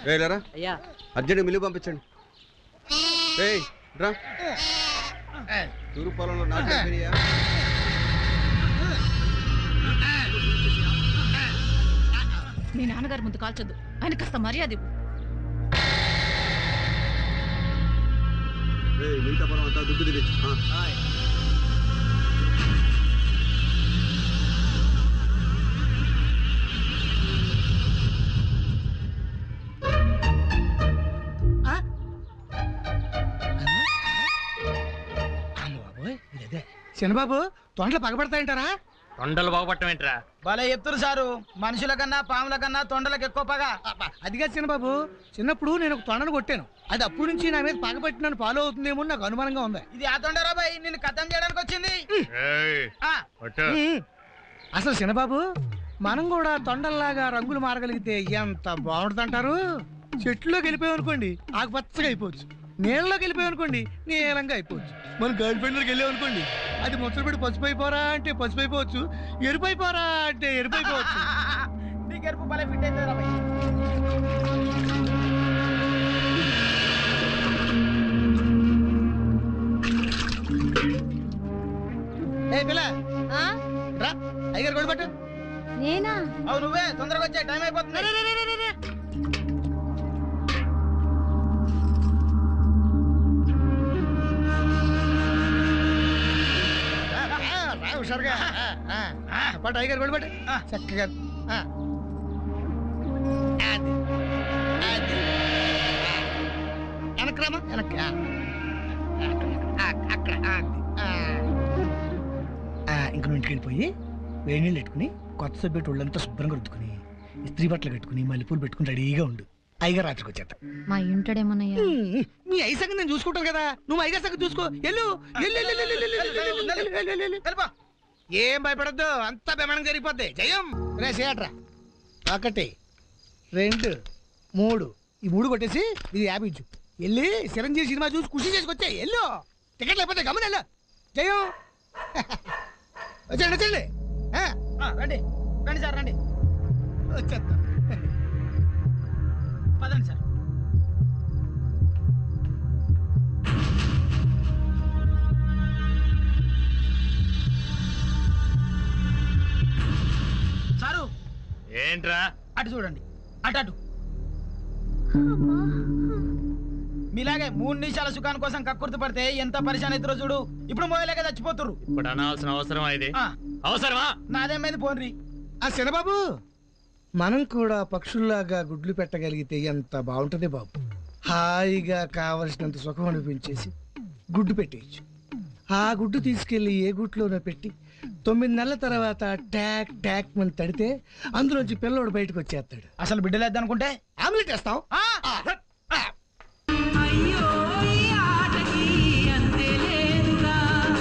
ఏ లేరా అయ్యా urgent mill పంపించండి ఏయ్ రా తూరు పొలంలో నాటు అయిపోయినాయా? మీ నాన్నగారి ముందు కాల్చొద్దు ఆయన కాస్త మర్యాద ఇవ్వు. ఏయ్ మిగతా పొలం అంతా దుక్కు తిని అమ్మ బాబోయ్ ఇదే చిన్నబాబు తొండలు పగబడతాయంటారా తొండలు బాగుపడటం ఏంట్రా భలే చెప్తురు సారు మనుషుల కన్నా పాముల కన్నా తొండలకు ఎక్కువ పగ అబ్బా, అదిగా చిన్నబాబు చిన్నప్పుడు నేను ఒక తొండను కొట్టాను అది అప్పుడు నుంచి నా మీద పగబట్టి నన్ను ఫాలో అవుతుందేమో అని నాకు అనుమానంగా ఉంది ఇది ఆ తొండరా బాయ్ నిన్ను కథం చేయడానికి వచ్చింది ఏయ్, ఆ పట్టు. ఉమ్. అసలు చిన్నబాబు మనం కూడా తొండల్లాగా రంగులు మారగలిగితే ఎంత బాగుంటుందంటారు చెట్లోకి వెళ్ళిపోయాం అనుకోండి ఆకుపచ్చగా అయిపోవచ్చు నీళ్ళలోకి వెళ్ళిపోయాం అనుకోండి నీలంగా అయిపోవచ్చు మనం గర్ల్ ఫ్రెండ్లోకి వెళ్ళాం అనుకోండి అది ముచ్చట పెట్టి పసుపు అయిపోరా అంటే పసుపు అయిపోవచ్చు ఎరుపు అయిపోరా అంటే ఎరుపు అయిపోవచ్చు నీ గెలుపు భలే ఫిట్ అవుతుంది బాయ్ ఏ పిల్ల ఆ? రా అయ్యారు గొడవ పట్టు నేనా అవు నువ్వే తొందరగా వచ్చే టైం అయిపోతుంది రా, రా, రా, హుషారుగా ఆ, ఆ, ఆ, పట్టు అయ్యారు గొడవ పట్టు ఆ. చక్కగా ఆ. అది అది ఆ. వెనక్కి రామా వెనక్కి ఆ. ఆ, అక్కడ అది. ఆ. ఆ, ఇంక నువ్వు ఇంటికి వెళ్ళిపోయి వేడి నీళ్ళు పెట్టుకుని కొత్త సబ్బెట్టు ఒళ్ళంతా శుభ్రంగా రుద్దుకుని ఇస్త్రీ బట్టలు కట్టుకుని మల్లెపూలు పెట్టుకుని రెడీగా ఉండు అయ్యగారు రాత్రికి వచ్చేస్తా మా ఇంటాడేమోనయ్యా మీ ఐ సంగతి నేను చూసుకుంటాను కదా నువ్వు ఐగా సంగతి చూసుకో ఎల్లు ఎల్లు, ఎల్లు, ఎల్లు, ఎల్లు, ఎల్లు, ఎల్లు, ఎల్లు, ఎల్లు, ఎల్లు, ఎల్లు, ఎల్లు. వెళ్ళిపో ఏం భయపడద్దు అంతా బెమణం జరిగిపోద్ది జయం రే సేట్రా ఒకటి రెండు మూడు ఈ మూడు కొట్టేసి ఇది యాభై ఇచ్చు వెళ్ళి చిరంజీవి సినిమా చూసి ఖుషి చేసుకొచ్చే ఎల్లు టికెట్ లేకపోతే గమని వెళ్ళు జయం వచ్చండి వచ్చండి ఆ, ఆ, రండి రండి సార్ రండి వచ్చేద్దాం పదండి సార్ సారు ఏంట్రా అటు చూడండి అటు అటు మీలాగే మూడు నిమిషాల సుఖాని కోసం కక్కుర్తి పడితే ఎంత పరిశాన్ అవుతారో చూడు ఇప్పుడు మోయలేక చచ్చిపోతురు ఇప్పుడు అనాల్సిన అవసరం ఇది ఆ, అవసరమా నాదేమైంది పోన్రి ఆ శనబాబు మనం కూడా పక్షుల్లాగా గుడ్లు పెట్టగలిగితే ఎంత బాగుంటది బాబు హాయిగా కావలసినంత సుఖం అనిపించేసి గుడ్డు పెట్టేయచ్చు ఆ గుడ్డు తీసుకెళ్లి ఏ గుట్లోనో పెట్టి తొమ్మిది నెలల తర్వాత ట్యాక్ ట్యాక్ అని తడితే అందులోంచి పిల్లోడు బయటకు వచ్చేస్తాడు అసలు బిడ్డలేద్దనుకుంటే ఆమ్లెట్ వేస్తాం ఆ